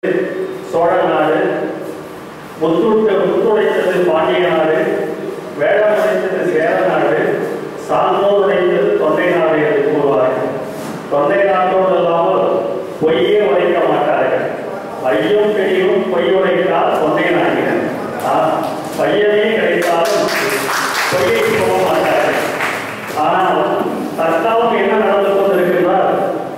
சோழ நாடு முத்துட்டு முத்துடைத்தது பாண்டிய நாடு வேடம் உடைத்தது சேர நாடு சான்றோர் உடைத்தது தொண்டை நாடு என்று கூறுவார்கள் தொண்டை நாட்டோடு இல்லாமல் பொய்யே உடைக்க மாட்டார்கள் ஐயும் பெரியும் பொய் உடைத்தால் தொண்டை நாடினர் பையனே கிடைத்தாலும் பொய்யை போக மாட்டார்கள் ஆனால் தற்காலம் என்ன நடந்து கொண்டிருக்கிறார்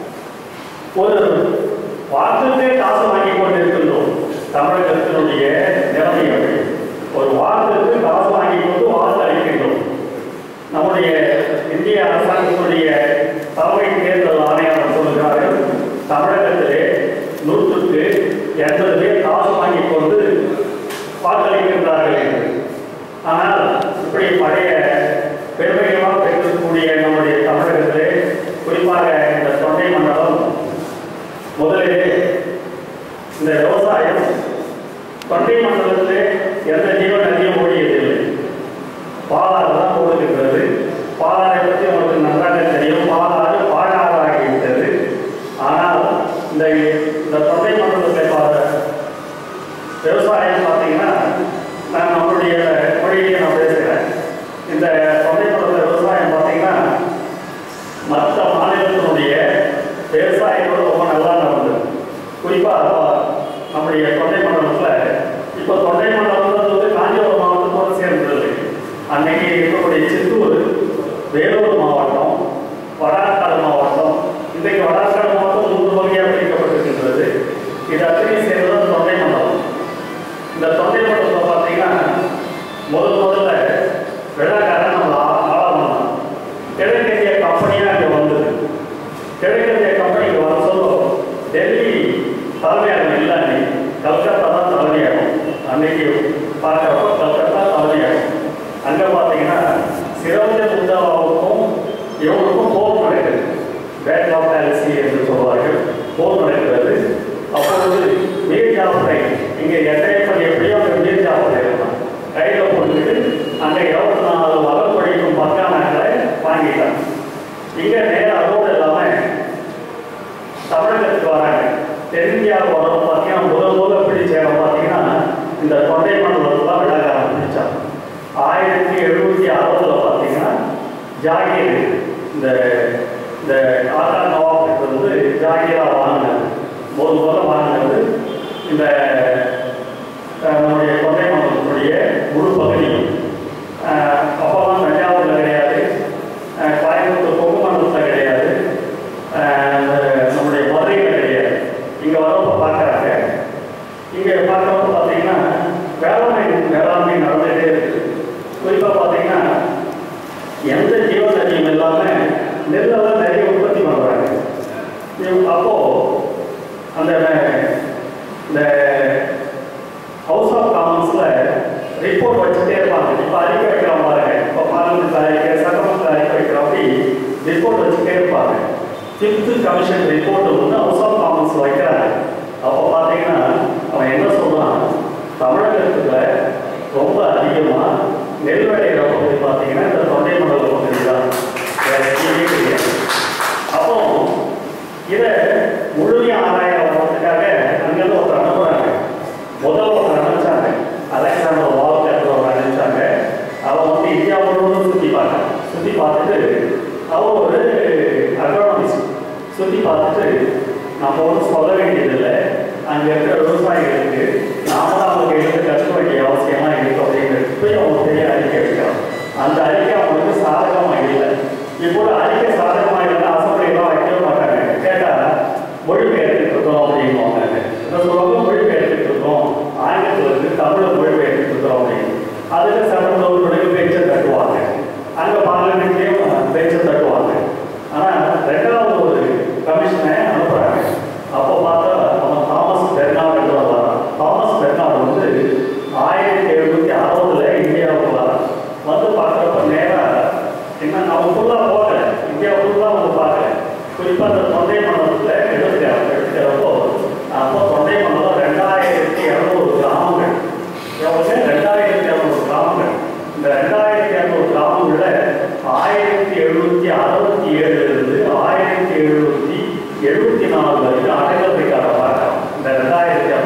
ஒரு வாக்குக்கே காசு வாங்கி கொண்டிருக்கின்றோம் தமிழகத்தினுடைய நிலைமை அப்படி ஒரு வாக்குக்கு காசு வாங்கி கொண்டு வாக்கு அளிக்கின்றோம் நம்முடைய இந்திய அரசாங்கத்தினுடைய தலைமை தேர்தல் ஆணையாளர் சொல்கிறார்கள் தமிழகத்திலே நூற்றுக்கு எண்பது பேர் காசு வாங்கி கொண்டு வாக்களிக்கின்றார்கள் என்று ஆனால் இப்படி பழைய பெருமைகளாக பெற்றிருக்கக்கூடிய நம்முடைய தமிழகத்திலே குறிப்பாக இந்த தொண்டை மண்டலம் முதலிலே இந்த விவசாயம் தொண்டை மண்டலத்திலே எந்த ஜீவ நதியும் ஓடியதில்லை பாலாறு தான் ஓடுகின்றது பாலாறை பற்றி உங்களுக்கு நன்றாக தெரியும் பாலாறு பாழாறாகிவிட்டது ஆனால் இந்த இந்த தொண்டை மண்டலத்தை பார்த்த விவசாயம் பார்த்தீங்கன்னா நான் நம்மளுடைய மொழியிலேயே நான் பேசுகிறேன் இந்த தொண்டை மண்டல விவசாயம் பார்த்தீங்கன்னா மற்ற மாநிலத்தினுடைய விவசாயத்தோட ரொம்ப நல்லா நடந்தது குறிப்பாக நம்முடைய தொண்டை மண்டலத்தில் இப்போ தொண்டை மண்டலம் வந்து காஞ்சிபுரம் மாவட்டத்தோடு சேர்ந்தது அன்னைக்கு இருக்கக்கூடிய சித்தூர் வேலூர் மாவட்டம் வடாக்காடு மாவட்டம் இன்றைக்கு வடாக்காடு மாவட்டம் மூன்று வகையாக பிரிக்கப்பட்டிருக்கின்றது இது அத்தனை சேர்ந்தது தொண்டை மண்டலம் இந்த தொண்டை மண்டலத்தில் பார்த்தீங்கன்னா முதல் முதல்ல வெள்ளக்காரன் நம்ம ஆ- ஆளவந்தான் கிழக்கிந்திய கம்பெனியாக இங்கே வந்தது கிழக்கிந்திய கம்பெனிக்கு வர சொல்லும் டெல்லி தலைமையகம் இல்லை அன்னைக்கு கல்கத்தா தான் தலைமையகம் அன்னைக்கு பார்க்குறப்ப கல்கத்தா தலைமையகம் அங்கே பார்த்தீங்கன்னா சிறந்த முந்தாவுக்கும் இவங்களுக்கும் போர் நடக்குது பேட் ஆஃப் பாலிசி என்று சொல்வார்கள் போர் நடக்கிறது அப்பொழுது மீர் ஜாஃபரை இங்கே எட்டையப்படி எப்படியோ அங்கே மீர் ஜாஃபரை இருந்தான் கையில் போட்டுட்டு அங்கே இருபத்தி நாலு வளம் படிக்கும் பக்கானாக்களை வாங்கிட்டான் இங்கே நேரம் அதோடு இல்லாமல் தமிழகத்துக்கு வராங்க தென்னிந்தியாவுக்கு வரணும் பார்த்தீங்கன்னா முதல் முதல் பிடிச்ச இடம் பார்த்தீங்கன்னா இந்த தொண்டை மண்டலத்தில் தான் விழாக்காரன் பிடிச்சான் ஆயிரத்தி எழுநூற்றி அறுபதுல பார்த்தீங்கன்னா ஜாகீர் இந்த இந்த ஆதா நவாப் வந்து ஜாகீரா வாங்கினது முதல் முதல்ல வாங்கினது இந்த அஹ், நம்முடைய கொண்டை மண்டலத்தினுடைய முழு பகுதியும் அஹ், அப்போல்லாம் தஞ்சாவூரில் கிடையாது அஹ், கோயம்புத்தூர் கொங்கு மண்டலத்தில் கிடையாது அஹ், இந்த நம்முடைய மதுரையில் கிடையாது இங்கே வரப்போ பார்க்குறாங்க இங்கே பார்க்குறப்ப பார்த்தீங்கன்னா வேளாண்மை வேளாண்மை நடந்துகிட்டே இருக்குது குறிப்பாக பார்த்தீங்கன்னா எந்த ஜீவநதியும் இல்லாமல் நெல்லெல்லாம் நிறைய உற்பத்தி பண்ணுறாங்க அப்போ அந்த இந்த ஹவுஸ் ஆஃப் காமன்ஸில் ரிப்போர்ட் வச்சுட்டே இருப்பாங்க இப்போ அறிக்கை வைக்கிறோம் பாருங்க இப்போ பார்லிமெண்ட் அறிக்கை சட்டமன்ற அறிக்கை வைக்கிறோம் அப்படி ரிப்போர்ட் வச்சுட்டே இருப்பாங்க ஃபிஃப்த்து கமிஷன் ரிப்போர்ட் வந்து ஹவுஸ் ஆஃப் காமன்ஸ் வைக்கிறாங்க அப்போ பார்த்தீங்கன்னா அவன் என்ன சொல்றான் தமிழகத்துல ரொம்ப அதிகமாக நெல் விளையிற பகுதி பார்த்தீங்கன்னா இந்த தொண்டை மண்டல பகுதி தான் வேற எங்கேயுமே கிடையாது அப்போ இதை முழுமையாக ஆராய வர்றதுக்காக அங்கேருந்து ஒருத்தர் அனுப்புறாங்க முதல் ஒருத்தர் அனுப்பிச்சாங்க அலெக்சாண்டர் வால்கர் ஒரு அனுப்பிச்சாங்க அவன் வந்து இந்தியா முழுவதும் சுற்றி பார்த்தான் சுற்றி பார்த்துட்டு அவன் ஒரு அக்ரானமிஸ்ட் சுற்றி பார்த்துட்டு நம்ம ஒன்றும் சொல்ல வேண்டியதில்லை அங்கே இருக்கிற விவசாயிகளுக்கு நாம தான் அவங்க எடுத்து கஷ்ட வேண்டிய அவசியமாக இருக்கு அப்படிங்கிறது போய் அவங்க பெரிய அறிக்கை வைக்கிறான் அந்த அறிக்கை அவங்களுக்கு சாதகமாக இல்லை இப்போ அறிக்கை சாதகமாக இல்லைன்னா அசம்பிளிலாம் வைக்கவே மாட்டாங்க கேட்டால் மொழிபெயர்த்துட்டு இருக்கோம் அப்படிங்குவாங்க என்ன சொல்லுவாங்க மொழிபெயர்த்துட்டு இருக்கோம் ஆங்கிலத்தில் இருந்து தமிழ் மொழிபெயர்த்துட்டு இருக்கோம் அப்படின்னு அதில் சட்டமன்ற பேச்சை தட்டுவாங்க அங்கே பார்லிமெண்ட்லேயும் பேச்சை தட்டுவாங்க ஆனால் ரெண்டாவது ஒரு கமிஷனை அனுப்புகிறாங்க அப்போ பார்த்தா அவன் தாமஸ் பெர்னாட் என்று வரான் தாமஸ் பெர்னாட் வந்து ஆயிரத்தி எழுநூற்றி அறுபதுல இந்தியாவுக்கு வரான் வந்து பார்க்குறப்ப நேராக என்ன நம்ம ஃபுல்லாக போகல இந்தியா ஃபுல்லாக வந்து பார்க்கல குறிப்பாக அந்த தொண்டை மண்டலத்தில் எடுத்துக்கிறாங்க எடுத்துக்கிறப்போ அப்போ தொண்டை மண்டலம் ரெண்டாயிரத்தி இரநூறு கிராமங்கள் எவ்வளோ ரெண்டாயிரத்தி இரநூறு கிராமங்கள் இந்த ரெண்டாயிரத்தி இரநூறு கிராமங்களில் ஆயிரத்தி எழுநூற்றி அறுபத்தி ஏழுலேருந்து ஆயிரத்தி எழுநூற்றி எழுபத்தி நாலு வரைக்கும் அடையாளத்துக்காக பார்க்கலாம் இந்த ரெண்டாயிரத்தி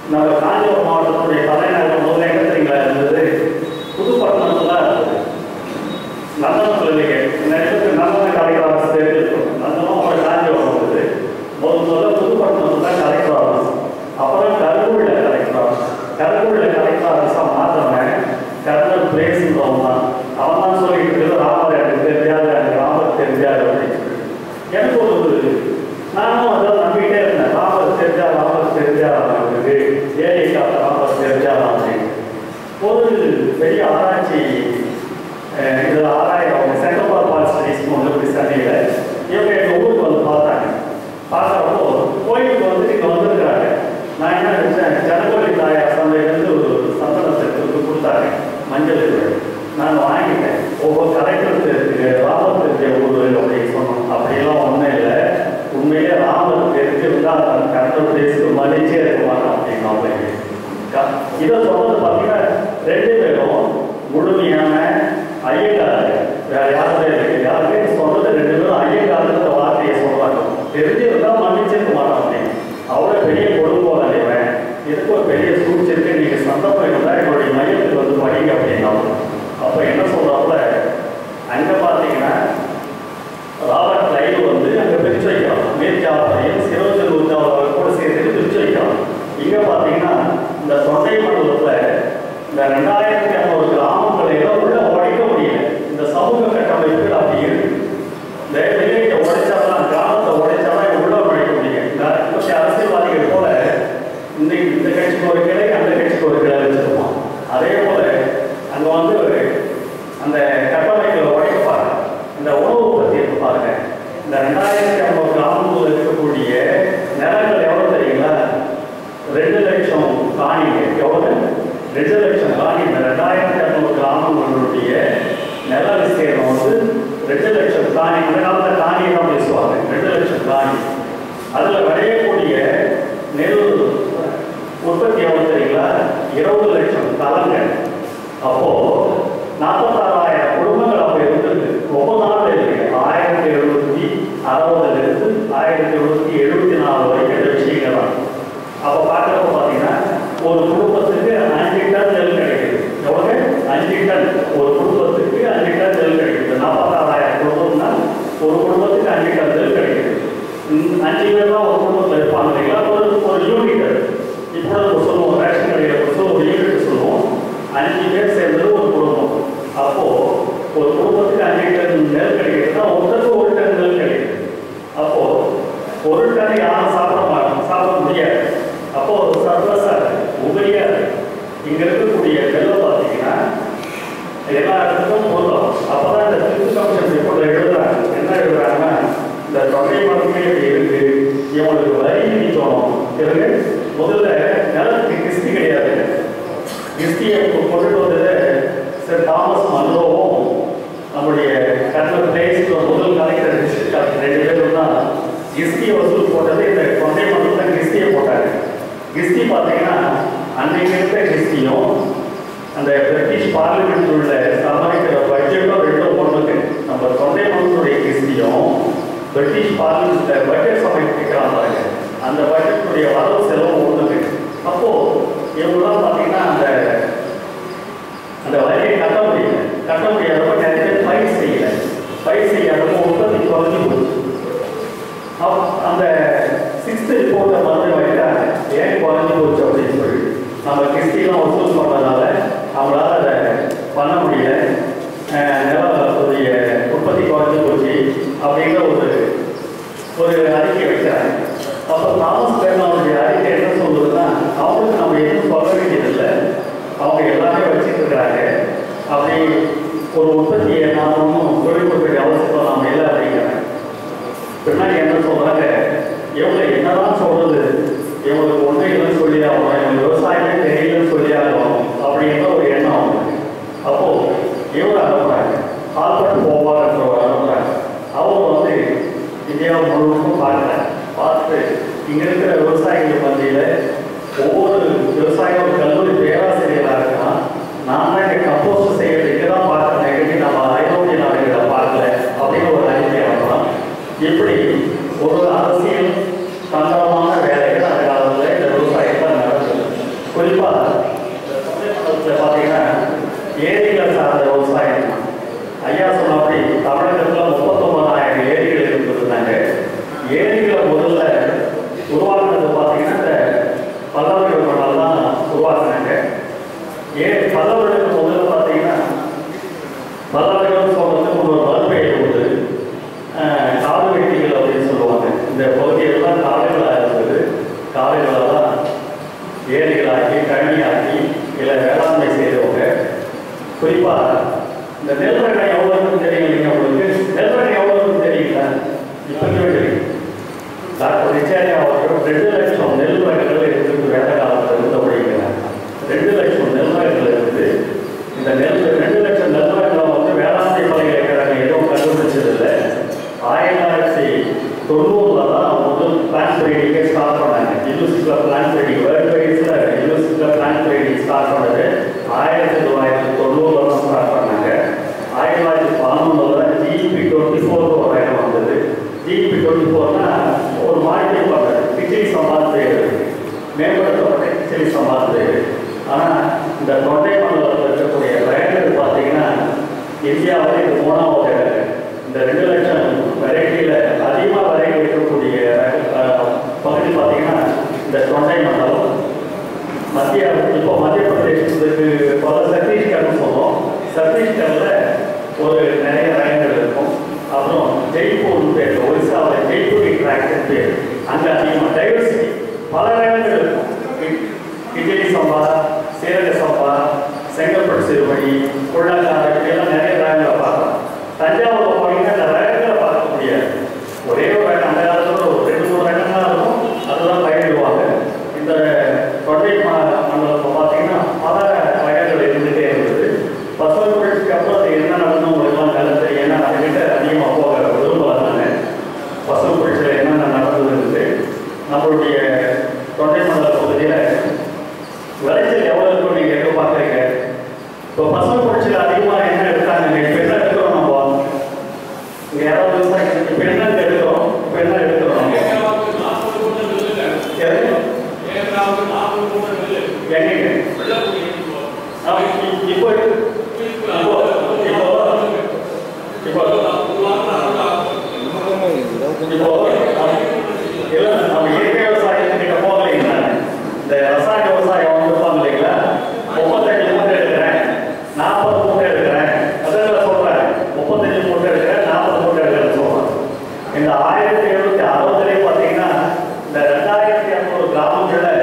நம்ம காஞ்சிபுரம் மாவட்டத்துடைய தலைநகரம் முதல்ல எங்க தெரியுங்களா இருந்தது புதுப்பட்டினத்துல இருந்தது நந்தனத்தில் இல்லைங்க நிறைய பேருக்கு நந்தன கலைஞர் அரசு தெரிஞ்சிருக்கும் நந்தனம் அப்புறம் காஞ்சிபுரம் வந்தது முதல் முதல்ல புதுப்பட்டினத்தில் தான் கலைஞர் அரசு அப்புறம் கருவூர்ல கலைஞர் அரசு கருவூர்ல கலைஞர் அரசா மாத்தினவன் கர்னல் பிளேஸ்ன்றவன் தான் அவன் தான் சொல்லிட்டு இருக்கிறது ராமர் எனக்கு தெரியாது எனக்கு ராமர் தெரியாது அப்படின்னு சொல்லி எனக்கு ஒரு நானும் அதான் நம்பிக்கிட்டே இருந்தேன் ராமர் தெரிஞ்சா ராமர் தெரிஞ்சா அவனுக்கு ஏழை காத்த ராமர் தெரிஞ்சா அப்படின்னு ஒரு பெரிய ஆராய்ச்சி அஹ், இதுல ஆராயிரம் சென்ட்ரல் பால் ஸ்டடிஸ் ஒன்று இப்படி சென்னையில் இவங்க எங்கள் ஊருக்கு வந்து பார்த்தாங்க பார்க்குறப்போ கோயிலுக்கு வந்து இங்கே வந்திருக்கிறாங்க நான் என்ன நினச்சேன் ஜனவரி தாயார் சந்தையிலேருந்து ஒரு சந்தனத்தை கொடுத்து கொடுத்தாங்க மஞ்சள் தூள். நான் வாங்கிட்டேன் ஒவ்வொரு கலெக்டர் தெரிஞ்சுங்க ராமர் தெரிஞ்ச ஊர் அப்படின்னு சொன்னோம் அப்படியெல்லாம் ஒன்றும் இல்லை உண்மையிலே ராமர் தெரிஞ்சிருந்தா அந்த கலெக்டர் பேசுக்கு மதிச்சே இருக்க மாட்டோம் அப்படின்னு அவங்க க- இதை சொல்றது பார்த்தீங்கன்னா ரெண்டு பேரும் முழுமையான ஐயங்காரு வேற யாருமே இல்லை யாருமே சொல்றது ரெண்டு பேரும் ஐயங்காருன்ற வார்த்தையை சொல்றாங்க தெரிஞ்சிருந்தா மன்னிச்சிருக்க மாட்டோம் அப்படின்னு அவ்வளோ பெரிய கொடுங்கோல் அடைவன் இதுக்கு ஒரு பெரிய சூழ்ச்சி இருக்கு நீங்க சந்தர்ப்பம் இருந்தால் என்னுடைய மையத்துக்கு வந்து படிங்க அப்படின்னா அப்போ என்ன சொல்றாப்புல அங்க பார்த்தீங்கன்னா ராபர்ட் லைவ் வந்து அங்கே பிரிச்சு வைக்கலாம் மேற்காவலையும் சிரோஜன் உற்சாவலை கூட சேர்த்து பிரிச்சு வைக்கலாம் இங்கே பார்த்தீங்கன்னா இந்த தொண்டை மண்டலத்தில் இந்த ரெண்டாயிரத்தி ஐநூறு கிராமங்களை எல்லாம் உள்ள உடைக்க முடியல இந்த சமூக கட்டமைப்புகள் அப்படி இருக்கு இந்த வில்லேஜை உடைச்சாதான் கிராமத்தை உடைச்சாதான் உள்ள நுழைக்க முடியும் இந்த இப்போதைய அரசியல்வாதிகள் போல இந்த இந்த கட்சிக்கு ஒரு கிளை அந்த கட்சிக்கு ஒரு கிளை வச்சிருப்போம் அதே போல அங்கே வந்து ஒரு அந்த கட்டமைப்புகளை உடைப்பாங்க இந்த உணவு உற்பத்தி இருக்கு பாருங்க இந்த ரெண்டாயிரத்தி ஐம்பது கிராமங்களில் இருக்கக்கூடிய நிலங்கள் எவ்வளவு தெரியுங்களா ரெண்டு லட்சம் காணிங்க எவ்வளவு ரெண்டு லட்சம் காணி இந்த ரெண்டாயிரத்தி ஐநூறு கிராமங்களுடைய நில விஸ்தீர்ணம் வந்து ரெண்டு லட்சம் காணி அந்த காலத்தில் காணியை தான் பேசுவாங்க ரெண்டு லட்சம் காணி அதில் விளையக்கூடிய நெல் உற்பத்தி எவ்வளவு தெரியுங்களா இருபது லட்சம் கலங்கள் அப்போ நாற்பத்தாறாயிரம் குடும்பங்கள் அப்போ இருந்தது ரொம்ப நாள் இருக்கு ஆயிரத்தி எழுநூத்தி அறுபதுல இருந்து ஆயிரத்தி எழுநூத்தி எழுபத்தி நாலு வரைக்கும் இந்த விஷயங்கள் தான் அப்போ பார்க்குறப்ப பார்த்தீங்கன்னா ஒரு குடும்பத்துக்கு அஞ்சு டன் நெல் கிடைக்குது எவ்வளவு அஞ்சு டன் ஒரு குடும்பத்துக்கு அஞ்சு டன் நெல் கிடைக்குது நாற்பத்தாறாயிரம் குடும்பம்னா ஒரு குடும்பத்துக்கு அஞ்சு டன் நெல் கிடைக்குது ம், அஞ்சு பேர் தான் ஒரு குடும்பத்தில் இருப்பாங்க இல்லைங்களா ஒரு ஒரு யூனிட் இப்போ நம்ம சொல்லுவோம் ரேஷன் கடையில் கொடுத்து ஒரு யூனிட் சொல்லுவோம் அஞ்சு பேர் சேர்ந்தது ஒரு குடும்பம் அப்போ ஒரு குடும்பத்துக்கு அஞ்சு டன் நெல் கிடைக்குதுன்னா ஒருத்தருக்கு ஒரு டன் நெல் கிடைக்குது அப்போ ஒரு டன் யாரும் சாப்பிட மாட்டோம் சாப்பிட முடியாது அப்போ ஒரு சர்வசா உபரியா இங்க இருக்கக்கூடிய நெல்லை பார்த்தீங்கன்னா எல்லா இடத்துக்கும் பொருளும் அப்பதான் இந்த திருச்சி கமிஷன் ரிப்போர்ட்ல எழுதுறாங்க என்ன எழுதுறாங்கன்னா இந்த தொகை மட்டுமே இப்படி இருக்கு இவங்களுக்கு வரி விதிக்கணும் இருக்கு முதல்ல நிலத்துக்கு கிஸ்தி கிடையாது கிஸ்தியை கொண்டுட்டு வந்தது சார் தாமஸ் மன்ரோவும் நம்முடைய கர்னல் பிளேஸ்ல முதல் கலெக்டர் ரெண்டு பேரும் தான் கிஸ்தியை வசூல் போட்டது இந்த தொண்டை மண்டலத்தில் தான் கிஸ்தியை போட்டாங்க கிஸ்தி பார்த்தீங்கன்னா அன்னைக்கு இருந்த கிஸ்தியும் அந்த பிரிட்டிஷ் பார்லிமெண்ட் உள்ள சமாளிக்கிற பட்ஜெட்டும் ரெண்டும் ஒன்றுக்கு நம்ம தொண்டை மண்டலுடைய கிஸ்தியும் பிரிட்டிஷ் பார்லிமெண்ட்ல பட்ஜெட் சமர்ப்பிக்கிறான் பாருங்க அந்த பட்ஜெட்டுடைய வரவு செலவு ஒன்றுக்கு அப்போ இவங்கெல்லாம் பார்த்தீங்கன்னா அந்த அந்த வரியை கட்ட முடியல கட்ட முடியாதப்ப நிறைய பேர் பயிர் செய்யல பயிர் செய்யாதப்போ உற்பத்தி குறைஞ்சு போச்சு அப்ப அந்த சிக்ஸ்த் ரிப்போர்ட்டை மறுபடியும் வைக்கிறாங்க ஏன் குறைஞ்சு போச்சு அப்படின்னு சொல்லி நம்ம கிறிஸ்டிலாம் வசூல் பண்ணதால அவங்களால அதை பண்ண முடியல அஹ் நிலவரத்துடைய உற்பத்தி குறைஞ்சு போச்சு அப்படிங்கிற ஒரு ஒரு அறிக்கை வைக்கிறாங்க அப்போ தாமஸ் பேர்னாவுடைய அறிக்கை என்ன சொல்லுதுன்னா அவங்களுக்கு நம்ம எதுவும் சொல்ல வேண்டியதில்லை அவங்க எல்லாமே வச்சுட்டு இருக்கிறாங்க அப்படி ஒரு உற்பத்தியை நாம் ஒன்றும் சொல்லிக் கொடுக்க வேண்டிய அவசியம் நாம் இல்லை அப்படிங்கிறாங்க பின்னாடி என்ன சொல்றாங்க இவங்க என்னதான் சொல்றது இவங்களுக்கு ஒன்றும் இல்லைன்னு சொல்லி ஆகணும் இவங்க விவசாயமே தெரியலன்னு சொல்லி ஆகணும் அப்படிங்கிற ஒரு எண்ணம் அவங்களுக்கு அப்போ இவங்க அனுப்புறாங்க ஆல்பர்ட் போவார்ன்றவர் அனுப்புறாங்க அவங்க வந்து இந்தியா முழுவதும் பார்க்குறாங்க பார்த்து இங்க இருக்கிற விவசாயிகள் மத்தியில ஒவ்வொரு விவசாயம் ஒரு கல்லூரி பேராசிரியராக இருக்கான் நான் தான் இங்கே கம்போஸ்ட் செய்யறது இங்கே தான் பார்க்குறேன் எங்கே நம்ம ஐரோப்பிய நாடுகளை பார்க்கல அப்படின்னு ஒரு அறிக்கை அனுப்பலாம் இப்படி ஒரு அரசியல் தந்திரமான வேலைகள் அந்த காலத்தில் இந்த விவசாயத்தில் நடக்குது குறிப்பாக இந்த நெல் ரகம் எவ்வளோன்னு தெரியலைங்க உங்களுக்கு நெல் ரகம் எவ்வளோன்னு தெரியல இப்போவே தெரியும் டாக்டர் ரிச்சாரி அவர்கள் ரெண்டு லட்சம் நெல் ரகங்கள் இருக்கு வேத காலத்தில் இருந்தபடிங்க ரெண்டு லட்சம் நெல் ரகங்கள் இருக்குது இந்த நெல் ரெண்டு லட்சம் நெல் ரகங்களை வந்து வேளாண்மை பல்கலைக்கழகம் எதுவும் கண்டுபிடிச்சதில்லை ஆயிரத்தி தொள்ளாயிரத்தி தொண்ணூறுல தான் முதல் பிளான் ட்ரேடிங்கை ஸ்டார்ட் பண்ணாங்க யூனிவர்சிட்டியில் பிளான் ட்ரேடிங் வேர்ல்டு வைஸில் யூனிவர்சிட்டியில் பிளான் ட்ரேடிங் ஸ்டார்ட் பண்ணது ஆயிரத்தி தொள்ளாயிரத்தி தொண்ணூறுல தான் ஸ்டார்ட் பண்ணாங்க ஆயிரத்தி தொள்ளாயிரத்தி பதினொன்றில் தான் ஜிபி டுவெண்ட்டி ஃபோர் ஒரு ரகம் வந்தது ஜிபி டுவெண்ட்டி ஃபோர்னா ஒரு மாற்றி பண்ணது கிச்சிலி சம்பாத்து மேம்படுத்தப்பட்ட கிச்சிலி சம்பாத்து ஆனால் இந்த தொண்டை மண்டலத்தில் இருக்கக்கூடிய ரகங்கள் பார்த்தீங்கன்னா இந்தியாவில் இது மூணாவது ரகம். இந்த ரெண்டு லட்சம் வெரைட்டியில் அதிகமாக வெரைட்டி இருக்கக்கூடிய அஹ், பகுதி பார்த்தீங்கன்னா இந்த தொண்டை மண்டலம் மத்திய இப்போ மத்திய பிரதேசத்துக்கு பல சத்தீஸ்கர்னு சொல்லுவோம் சத்தீஸ்கரில் ஒரு நிறைய ரகங்கள் இருக்கும் அப்புறம் ஜெய்ப்பூர் பேர் ஒரிசாவில் ஜெய்ப்பூரி டிராக்டர் பேர் அங்கே அதிகமாக டைவர்சிட்டி பல ரகங்கள் இருக்கும் இ- இட்லி சம்பா சீரக சம்பா செங்கல்பட்டு சிறுமணி உள்ளக்கார இப்படியெல்லாம் நிறைய ரகங்களை பார்க்கலாம் தஞ்சாவூர் போனீங்கன்னா இந்த ரகங்களை பார்க்க முடியாது ஒரே ஒரு ரகம் அந்த காலத்தில் ஒரு ரெண்டு மூணு ரகம் தான் இருக்கும் அதுதான் பயிரிடுவாங்க இந்த தொண்டை ம- மண்டலத்தை பார்த்தீங்கன்னா பல ரகங்கள் இருந்துகிட்டே இருந்தது பசுமை புரட்சிக்கு அப்புறம் அது என்ன நடந்தது உங்களுக்குலாம் கலந்து தெரியும் ஏன்னா அதுக்கிட்ட அதிகமாக போக விரும்பல நான் பசுமை புரட்சியில் என்னென்ன நடந்ததுன்னு நம்மளுடைய தொண்டை மண்டல பகுதியில் விளைச்சல் எவ்வளோ இருக்கும் நீங்கள் எங்கே பார்க்குறீங்க இப்போ பசுமை புரட்சியில் அதிகமாக என்ன எடுத்தாங்க இப்போ என்ன எடுக்கிறோம் நம்ம இங்கே யாராவது விவசாயம் இப்போ என்ன எடுக்கிறோம் இப்போ என்ன எடுக்கிறோம் எது? எங்கேங்க ஆ, இ- இப்போ இப்போ இப்போ இப்போ இப்போ இல்லை நம்ம இயற்கை விவசாயத்துக்கிட்ட போகலைங்களா இந்த ரசாயன விவசாயம் வந்து இருப்பாங்க இல்லைங்களா முப்பத்தஞ்சு மூட்டை எடுக்கிறேன் நாற்பது மூட்டை எடுக்கிறேன் அதில் சொல்கிறேன் முப்பத்தஞ்சு மூட்டை எடுக்கிறேன் நாற்பது மூட்டை எடுக்கிறேன்னு சொல்கிறேன் இந்த ஆயிரத்தி எழுநூத்தி அறுபதுலேயே பார்த்தீங்கன்னா இந்த ரெண்டாயிரத்தி இரநூறு கிராமங்களில்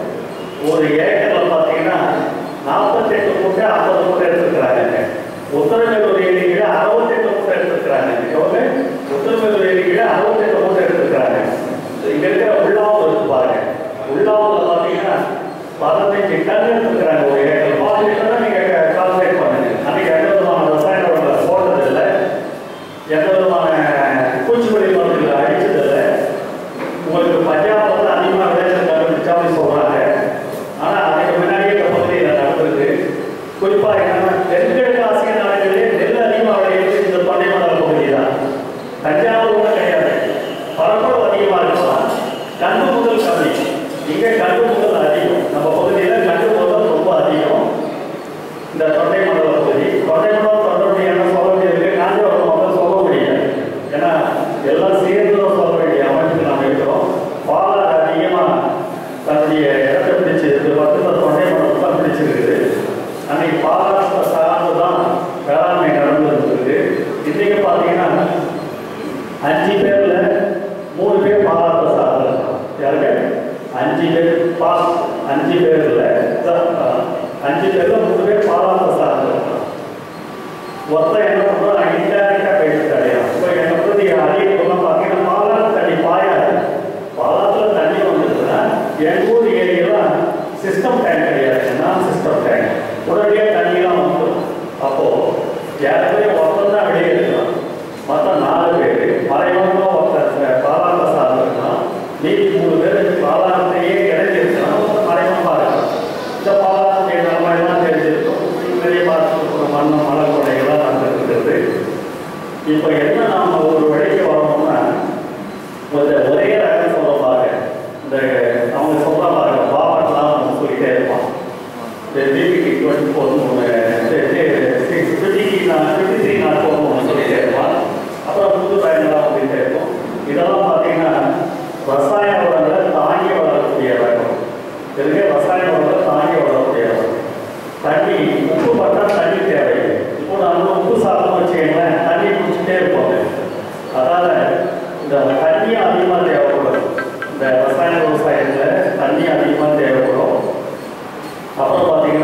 ஒரு ஏக்கரில் பார்த்தீங்கன்னா நாற்பத்தெட்டு மூட்டை ஐம்பது மூட்டை எடுத்துக்கிறாங்க உத்தரமேரூர் ஏரிக்கையில் அறுபத்தெட்டு மூட்டை எடுத்துக்கிறாங்க எவ்வளோ உத்தரமேரூர் ஏரிக்கையில் அறுபத்தெட்டு மூட்டை எடுத்துக்கிறாங்க இங்கே இருக்கிற உள்ளாவும் இருக்கு பாருங்க உள்ளாவில் பார்த்தீங்கன்னா பதினஞ்சு டன் எடுத்துக்கிறாங்க ஒரு ஏக்கர் பதினஞ்சு டன் நீங்கள் கால்குலேட் பண்ணுங்க அன்றைக்கி எந்த விதமான ரசாயன உரங்களை போட்டதில்லை எந்த விதமான பூச்சிக்கொல்லி மருந்துகளை அடிச்சதில்லை உங்களுக்கு பஞ்சாபத்தில் அதிகமாக விளைச்சல் கண்டுபிடிச்சாலும் சொல்கிறாங்க ஆனால் அதுக்கு முன்னாடியே இந்த பகுதியில் நடந்திருக்கு குறிப்பாக என்னன்னா தென்கிழக்கு ஆசிய நாடுகளிலே நெல் அதிகமாக விளையுது இந்த தொண்டை மண்டல பகுதி தான் தஞ்சாவூர் கூட கிடையாது பரப்பளவு அதிகமாக இருக்கலாம் கண்டு முதல் கம்மி இங்கே கண்டு முதல் அதிகம் நம்ம பகுதியில் கண்டு முதல் ரொம்ப அதிகம் இந்த தொண்டை மண்டல பகுதி தொண்டை மண்டலம் தொண்டை என்ன சொல்ல முடியாது காஞ்சிபுரம் மக்கள் சொல்ல முடியாது ஏன்னா எல்லாம் சேர்ந்து தான் சொல்ல வேண்டிய அமைப்புக்கு நாம் இருக்கிறோம் பாலாறு அதிகமாக தன்னுடைய இடத்தை பிடிச்சிருக்கு பக்கத்தில் தொண்டை மண்டலம் தான் பிடிச்சிருக்குது அன்னைக்கு பாலாற்றை சார்ந்து தான் வேளாண்மை நடந்துருக்கு இன்றைக்கு பார்த்தீங்கன்னா அஞ்சு பேர்ல மூணு பேர் பாலாற்றை சார்ந்து இருக்காங்க யாருங்க அஞ்சு பேர் பாஸ் அஞ்சு பேர்ல அஹ், அஞ்சு பேர்ல மூணு பேர் பாலாற்றை சார்ந்து இருக்காங்க ஒருத்தர் என்ன பண்ணுறோம் இன்டேரக்டாக போயிட்டு கிடையாது இப்போ என்னை பற்றி அதிகம் பார்த்தீங்கன்னா பாலாறு தண்ணி பாயாது பாலாத்தில் தண்ணி வந்ததுன்னா எங்கள் ஊர் ஏரியாலாம் சிஸ்டம் டேங்க் கிடையாது நான் சிஸ்டம் டேங்க் உடனடியாக தண்ணியெல்லாம் வந்துடும் அப்போது ஏற்கனவே ஒருத்தர் தான் வெளியே இருக்கலாம் மற்ற நாலு பேர் மறைமுகமாக ஒருத்தர் பாலாத்தை சார்ந்திருக்கலாம் மீதி மூணு பேர் பாலாத்தையே கிடைச்சிருக்கலாம் ஒருத்தர் மறைமுகமாக இருக்கலாம் இந்த பாலாத்துடைய நன்மையெல்லாம் தெரிஞ்சிருக்கும் நிறைய பார்த்துருக்கிற மண் மலை கொடைகள்லாம் நடந்துருக்கிறது இப்போ என்ன நாம ஒரு வழிக்கு வரணும்னா ஒரு ஒரே ரகம் சொல்ல பாருங்க இந்த அவங்க சொல்ற பாருங்க பாவட்லாம் சொல்லிட்டே இருப்பான் இந்த பிபிடி டுவெண்ட்டி ஃபோர்னு ஒன்று ஃபிஃப்டி நான் ஃபிஃப்டி த்ரீ நாட் ஃபோர்னு ஒன்று சொல்லிட்டே இருப்பான் அப்புறம் புது ரகங்கள்லாம் வந்துட்டே இருக்கும் இதெல்லாம் பார்த்தீங்கன்னா ரசாயன உரங்களை தாங்கி வளரக்கூடிய ரகம் இதுவே ரசாயன உரங்களை தாங்கி வளரக்கூடிய ரகம் தண்ணி உப்பு பட்டா தண்ணி தேவை இப்போ நம்ம உப்பு சாப்பிட்டு வச்சுக்கங்களேன் தண்ணி குடிச்சிட்டே இருப்போம் அதனால இந்த தண்ணி அதிகமாக தேவைப்படும் இந்த ரசாயன விவசாயத்தில் தண்ணி அதிகமாக தேவைப்படும் அப்புறம் பார்த்தீங்கன்னா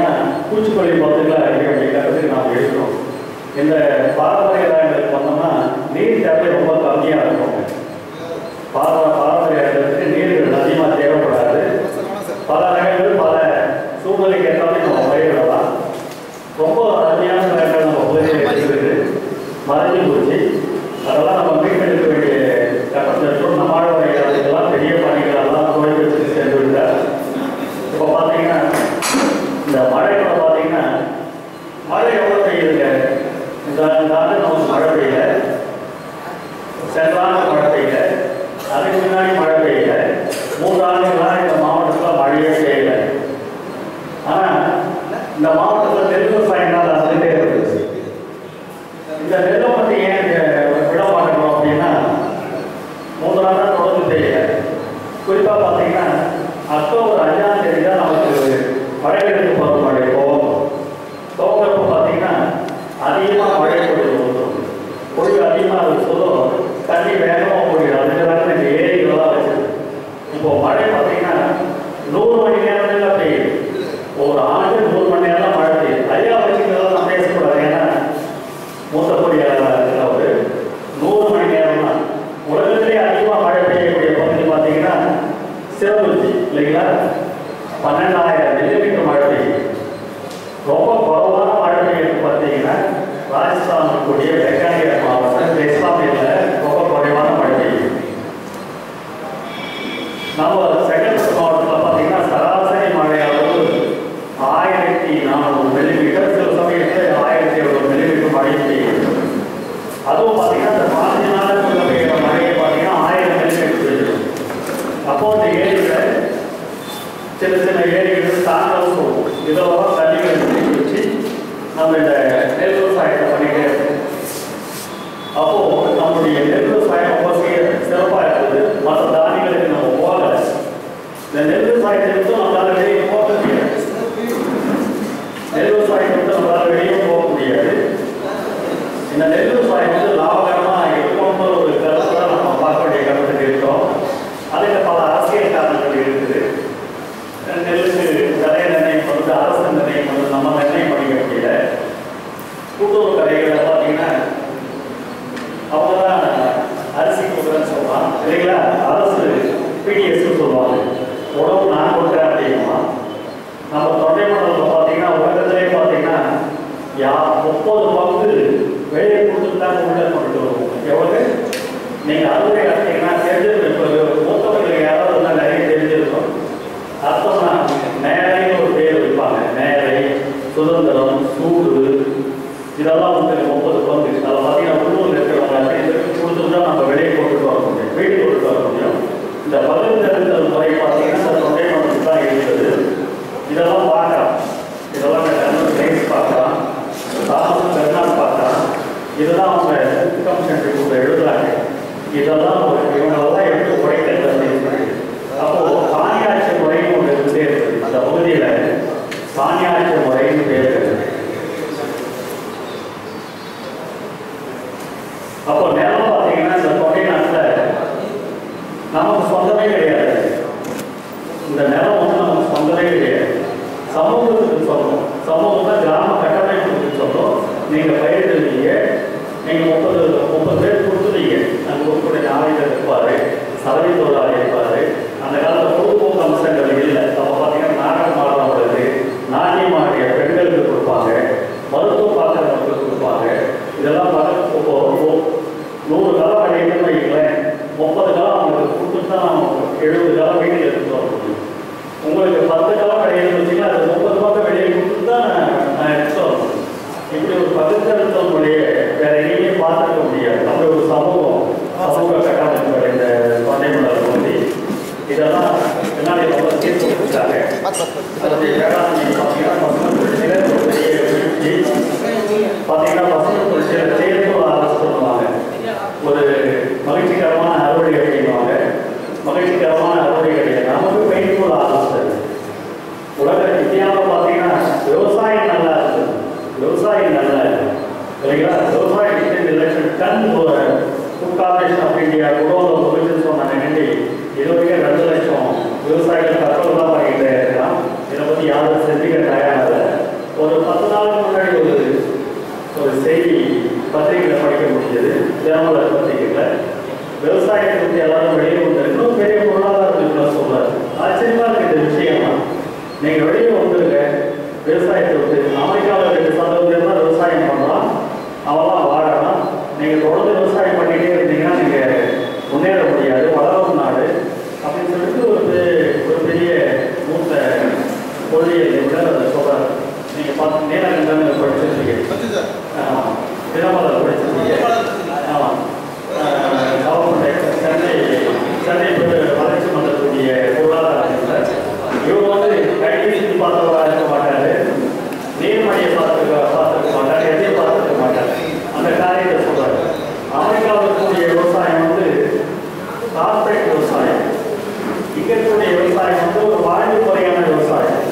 பூச்சிக்கொல்லி மருந்துகளை அடிக்க வேண்டிய கட்டத்துக்கு நாம் இருக்கிறோம் இந்த பாரம்பரிய ரகங்களுக்கு வந்தோம்னா நீர் தேவை ரொம்ப கம்மியாக இருக்கும் பாரம்ப பாரம்பரிய ரகங்களுக்கு நீர் அதிகமாக தேவைப்படாது பல ரகங்கள் பல சூழ்நிலைக்கு ஏற்றாலும் நம்ம பயிரிடலாம் ரொம்ப அருமையான ரகங்கள் நம்ம பகுதியில் இருக்குது மறைஞ்சு போச்சு அதெல்லாம் நம்ம மீட்டெடுக்க வேண்டிய கட்டத்தில் இருக்கிறோம் நம்மளுடைய அதுக்கெல்லாம் பெரிய பணிகள் எல்லாம் கோயில் வச்சு சென்று விட்டார் இப்போ பார்த்தீங்கன்னா இந்த மழை கூட பார்த்தீங்கன்னா மழை எவ்வளோ பெய்யுதுங்க இந்த இந்த ஆண்டு நமக்கு மழை பெய்யல சென்றாண்டு மழை பெய்யல அதுக்கு முன்னாடி மழை பெய்யல மூன்று ஆண்டுகளாக இந்த மாவட்டத்தில் மழையே பெய்யல ஆனால் இந்த மாவட்டத்தில் நெல் விவசாயம் தான் நடந்துகிட்டே இருக்குது இந்த நெல்லை பற்றி ஏன் இங்க விட மாட்டேங்கிறோம் அப்படின்னா மூன்று நாள் தொடர்ந்து பெய்யல குறிப்பாக பார்த்தீங்கன்னா அக்டோபர் அஞ்சாம் தேதி தான் நமக்கு வடகிழக்கு பருவமழை போகும் துவங்குறப்ப பார்த்தீங்கன்னா அதிகமாக மழை பொழிவு ஊற்றும் பொழிவு அதிகமாக இருக்கும்போதும் தண்ணி வேகமாக பொழியும் அதுக்கு தான் இந்த ஏரிகளெல்லாம் வச்சிருக்கு இப்போ மழை பார்த்தீங்கன்னா நூறு மணி நேரம் தான் பெய்யுது ஒரு ஆண்டு நூறு மணி நேரம் தான் மழை பெய்யுது ஐயா வச்சுக்கிறதெல்லாம் நான் பேசக்கூடாது ஏன்னா மூத்த பொறியாளர் அவர் நூறு மணி நேரம் தான் உலகத்திலே அதிகமாக மழை பெய்யக்கூடிய பகுதி பார்த்தீங்கன்னா சிவபுத்தி இல்லைங்களா பன்னெண்டாயிரம் மில்லிமீட்டர் மழை பெய்யும் ரொம்ப குறைவான மழை பெய்யுது பார்த்தீங்கன்னா ராஜஸ்தான் கூடிய வெங்காய மாவட்டம் இஸ்லாமியில் ரொம்ப குறைவான மழை பெய்யும் நம்ம செகண்ட் மாவட்டத்தில் பார்த்தீங்கன்னா சராசரி மழை அளவு ஆயிரத்தி நானூறு மில்லிமீட்டர் சில சமயத்தில் ஆயிரத்தி எழுநூறு மில்லிமீட்டர் மழை பெய்யும் அதுவும் பார்த்தீங்கன்னா இந்த பாஞ்சு நாளுக்குள்ள பெய்யுற மழையை பார்த்தீங்கன்னா ஆயிரம் மில்லிமீட்டர் பெய்யும் அப்போ இந்த ஏரியில் சின்ன சின்ன ஏரிகள் தாண்டல் சொல்லுவோம் இதெல்லாம் தண்ணிகள் பிடிச்சி வச்சு நம்ம இந்த நெல் விவசாயத்தை பண்ணிட்டே இருக்கோம் அப்போ நம்முடைய நெல் விவசாயம் ரொம்ப சீ- சிறப்பா இருக்குது மற்ற தானியங்களுக்கு நம்ம போகல இந்த நெல் விவசாயத்தை விட்டு நம்மளால வெளியே போக முடியாது நெல் விவசாயத்தை விட்டு நம்மளால வெளியே போக முடியாது இந்த நெல் விவசாயம் வந்து லாபகரமா இருக்கணும்னு ஒரு கருத்துல நம்ம பார்க்க வேண்டிய கருத்துக்கு இருக்கோம் அதுக்கு பல அரசியல் காரணங்கள் இருக்குது நெல்லுக்கு விலை நிர்ணயம் வந்து அரசு நிர்ணயம் வந்து நம்ம நிர்ணயம் பண்ணிக்க முடியல கூட்டுறவு கடைகளில் பார்த்தீங்கன்னா அவங்க தான் அரிசி கொடுக்குறேன்னு சொல்லலாம் இல்லைங்களா அரசு பிடிஎஸ்னு சொல்லுவாங்க உணவு நான் கொடுக்குறேன் அப்படின்னா நம்ம தொண்டை மண்டலத்தில் பார்த்தீங்கன்னா உலகத்திலே பார்த்தீங்கன்னா யா முப்பது பங்கு வெளியே கொடுத்துட்டு தான் உள்ள கொண்டு வருவோம் எவ்வளவு நீங்கள் அறுவடை அடிச்சீங்கன்னா தெரிஞ்சிருக்கும் மூத்தவங்களுக்கு யாராவது இருந்தால் நிறைய தெரிஞ்சிருக்கும் அர்த்தம்னா நேரைன்னு ஒரு பேர் வைப்பாங்க நேரை சுதந்திரம் சூடு இதெல்லாம் வந்து முப்பது பங்கு அதில் பார்த்தீங்கன்னா உள்ளூரில் இருக்கிறவங்க அப்படின்னு கொடுத்துட்டு தான் நம்ம வெளியே கொண்டுட்டு வர முடியும் வீடு கொண்டுட்டு வர முடியும் இந்த பகிர்ந்தெடுத்தல் முறை பார்த்தீங்கன்னா இந்த தொண்டை மண்டலத்தில் தான் இருக்குது இதெல்லாம் பார்க்கலாம் இதெல்லாம் நம்ம பிளேஸ் பார்க்கலாம் தாமஸ் பெர்னாட் பார்க்கலாம் இதெல்லாம் அவங்க இன்கம் சென்டர் கூட எழுதுறாங்க இதெல்லாம் ஒரு இவங்களெல்லாம் எப்படி உழைக்கிறது அப்படின்னு சொல்லி அப்போ சாணியாட்சி முறைன்னு ஒன்று இருந்தே இருக்குது அந்த பகுதியில் சாணியாட்சி முறைன்னு பேர் அப்போ நிலம் பார்த்தீங்கன்னா இந்த தொகை நாட்டில் நமக்கு சொந்தமே கிடையாது இந்த நிலம் வந்து நமக்கு சொந்தமே கிடையாது சமூகத்துக்கு சொந்தம் சமூகத்தை கிராம கட்டமைப்புக்கு சொந்தம் நீங்கள் பயிரிடுவீங்க நீங்கள் முப்பது முப்பது பேர் கொடுத்துட்டீங்க அங்கே கொடுக்கக்கூடிய நாளைகள் இருப்பார் சதவீத தொழிலாளி இருப்பார் அந்த காலத்தில் பொழுதுபோக்கு அம்சங்கள் இல்லை அப்போ பார்த்தீங்கன்னா நாடகம் ஆடுறவங்களுக்கு நாட்டியமாடிய பெண்களுக்கு கொடுப்பாங்க மருத்துவம் பார்க்குறவங்களுக்கு கொடுப்பாங்க இதெல்லாம் பார்க்க இப்போ நூறு காலம் அடையணும்னு வைங்களேன் முப்பது காலம் அவங்களுக்கு கொடுத்துட்டு தான் எழுபது காலம் வீட்டில் எடுத்துட்டு வர முடியும் உங்களுக்கு பத்து காலம் அடையணும்னு வச்சுக்கலாம் அது முப்பது பக்கம் வெளியே கொடுத்துட்டு தான் நான் எடுத்துட்டு வர முடியும் இப்படி ஒரு பகுத்தறித்தல் முறையை வேற எங்கேயுமே பார்த்துக்க முடியாது நம்ம ஒரு சமூகம் சமூக கட்டமைப்புகள் இந்த தொண்டைமண்டல பகுதி இதெல்லாம் பின்னாடி ரொம்ப தீர்த்து வச்சுட்டாங்க அதனுடைய வேளாண்மை பார்த்தீங்கன்னா பசுமை தொழிற்சியில ஒரு பெரிய வீழ்ச்சி பார்த்தீங்கன்னா பசுமை தொழிற்சியில தேர்வு அரசு பண்ணுவாங்க ஒரு மகிழ்ச்சிகரமான அறுவடை அப்படின்வாங்க மகிழ்ச்சிகரமான அறுவடை கிடையாது நமக்கு பெயின்ஃபுல் ஆரம்பிச்சது உலக இந்தியாவில் பார்த்தீங்கன்னா விவசாயம் நல்லா இருக்குது விவசாயம் நல்லா இருக்கு இல்லைங்களா விவசாயம் டிஃபரெண்ட் லட்சம் ton Food Corporation of India குடோனில் சொல்லிச்சுன்னு சொன்னாங்க நினைண்டி இது வரைக்கும் ரெண்டு லட்சம் விவசாயிகள் தற்கொலை தான் பண்ணிக்கிட்டே இருக்கலாம் இதை பற்றி யாரும் செஞ்சுக்க தயாரில்லை ஒரு தினமலர் பத்திரிகையில் விவசாயத்தை பற்றி எல்லாரும் வெளியே வந்து இன்னும் பெரிய பொருளாதாரத்துக்குள்ள சொல்றாரு ஆச்சரியமா இருக்கு இந்த விஷயம்லாம் நீங்க வெளியே வந்துருங்க விவசாயத்தை விட்டு அமெரிக்காவில் ரெண்டு சதவீதம் தான் விவசாயம் பண்ணலாம் அவெல்லாம் வாழலாம் நீங்க தொடர்ந்து விவசாயம் பண்ணிட்டே இருந்தீங்கன்னா நீங்க முன்னேற முடியாது வளரும் நாடு அப்படின்னு சொல்லிட்டு ஒரு பெ- ஒரு பெரிய மூத்த கொள்கையை விட அதை சொல்றாரு நீங்க பார்த்து நீலகண்டன் படிச்சிருக்கீங்க ஆமா. தினமலர் படிச்சிருக்கீங்க ஆமா ஆஹ் கவர்மெண்ட் சென்னை சென்னை பெரு- வளர்ச்சி மன்றத்துடைய பொருளாதார அமைச்சர். இவர் வந்து கையை சுற்றி பார்த்தவரா இருக்க மாட்டாரு நீர்மணியை பார்த்துக்க பார்த்துக்க மாட்டாரு எதையும் பார்த்துக்க மாட்டாரு அந்த காரியத்தை சொல்றாரு அமெரிக்காவில் இருக்கக்கூடிய விவசாயம் வந்து கார்பரேட் விவசாயம் இங்க இருக்கக்கூடிய விவசாயம் வந்து ஒரு வாழ்வு முறையான விவசாயம்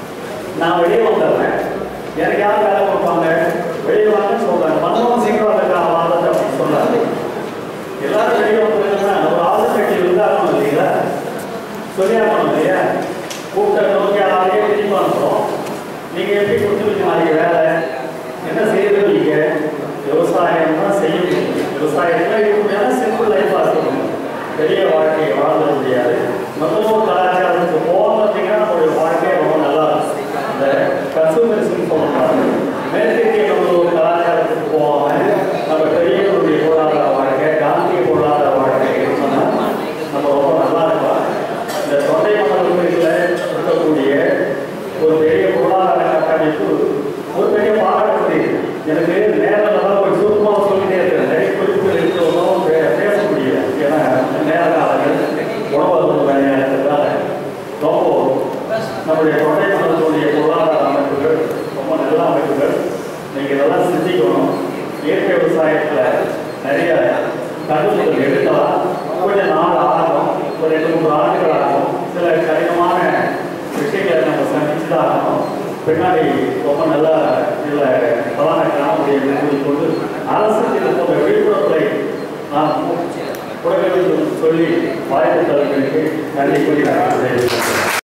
நான் வெளியே வந்துடுறேன் எனக்கு யார் வேலை கொடுப்பாங்க வெளியே வாங்கன்னு சொல்றேன் மன்மோகன் சிங் அதுக்கான வாதத்தை அப்படி சொன்னாரு எல்லாரும் வெளியே வந்துருங்கன்னா ஒரு ஆள் கட்சி இருந்தாலும் இல்லைங்களா சொல்லியாகணும் இல்லையா கூப்பிட்ட நோக்கி ஆளையே திரும்பி அனுப்புறோம் நீங்க எப்படி கொடுத்துருக்கீங்க நாளைக்கு வேலை என்ன செய்யறது நீங்க விவசாயம் தான் செய்ய முடியும் விவசாயத்துல இருக்கணும் சிம்பிள் லைஃபாக இருக்கணும் பெரிய வாழ்க்கையை வாழ்ந்துட முடியாது மொத்தமும் கலாச்சாரத்துக்கு போக பார்த்தீங்கன்னா நம்மளுடைய வாழ்க்கை ரொம்ப நல்லா இருக்கும் இந்த கன்சூமரிசம் சொல்லுவாங்க மேற்கத்திய நம்ம ஒரு கலாச்சாரத்துக்கு போகாம நம்ம பெரியவர்களுடைய பொருளாதார வாழ்க்கை காந்திய பொருளாதார வாழ்க்கை சொன்னா நம்ம ரொம்ப நல்லா இருக்கலாம் இந்த தொண்டை மண்டலத்தில் இருக்கக்கூடிய ஒரு பெரிய பொருளாதார கட்டமைப்பு ஒரு பெரிய பாராட்டு எனக்கு நேரில் போய் சுருக்கமாக சொல்லிட்டே இருக்கிறேன் நிறைய குறிப்புகள் இருக்கிறவங்களும் பே- பேச முடியல ஏன்னா நேர காலங்கள் உணவு வேலையாகிறதுனால ரொம்ப நம்முடைய தொண்டை மண்டலத்துடைய பொருளாதார அமைப்புகள் ரொம்ப நல்ல அமைப்புகள் நீங்கள் இதெல்லாம் சிந்திக்கணும் இயற்கை விவசாயத்தில் நிறைய கருத்துக்கள் எடுக்கலாம் கொஞ்சம் நாள் ஆகும் ஒரு ரெண்டு மூணு ஆண்டுகள் ஆகும் சில கடினமான விஷயங்களை நம்ம சந்திச்சு தான் ஆகணும் பின்னாடி ரொம்ப நல்லா இதில் பலனை காண முடியும் கூறிக்கொண்டு அரசு இது போன்ற விழிப்புணர்வுகளை நாம் கொடுக்க வேண்டும் சொல்லி வாய்ப்பு தருவதற்கு நன்றி கூறி நான்